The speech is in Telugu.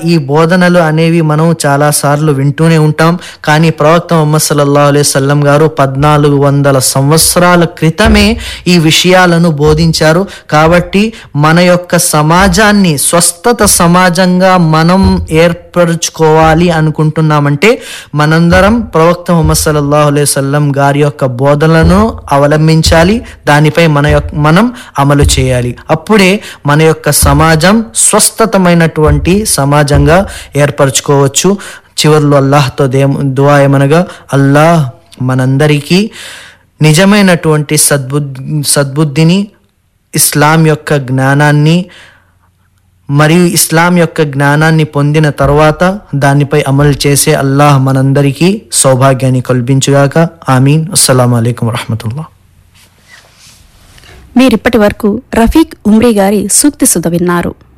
ఈ బోధనలు అనేవి మనం చాలా సార్లు వింటూనే ఉంటాం కానీ ప్రవక్త ముహమ్మద్ సల్లల్లాహు అలైహి వసల్లం గారు పద్నాలుగు వందల సంవత్సరాల క్రితమే ఈ విషయాలను బోధించారు కాబట్టి మన యొక్క సమాజాన్ని స్వస్థత సమాజంగా మనం ఏర్పరుచుకోవాలి అనుకుంటున్నామంటే మనందరం ప్రవక్త ముహమ్మద్ సల్లల్లాహు అలైహి వసల్లం గారి యొక్క బోధనలను అవలంబించాలి దానిపై మన యొక్క మనం అమలు చేయాలి అప్పుడే మన యొక్క సమాజం స్వస్థతమైనటువంటి సమాజంగా ఏర్పరచుకోవచ్చు చివరిలో అల్లాహ్తో దే దువా ఏమనగా అల్లాహ్ మనందరికీ నిజమైనటువంటి సద్బుద్ధి సద్బుద్ధిని ఇస్లాం యొక్క జ్ఞానాన్ని మరియు ఇస్లాం యొక్క జ్ఞానాన్ని పొందిన తర్వాత దానిపై అమలు చేసే అల్లాహ్ మనందరికీ సౌభాగ్యాన్ని కల్పించుగాక ఆమీన్ అస్సలం అయికం వరహమతుల్లా మీరిప్పటి వరకు రఫీక్ ఉమ్రీ గారి సూక్తి సుధ విన్నారు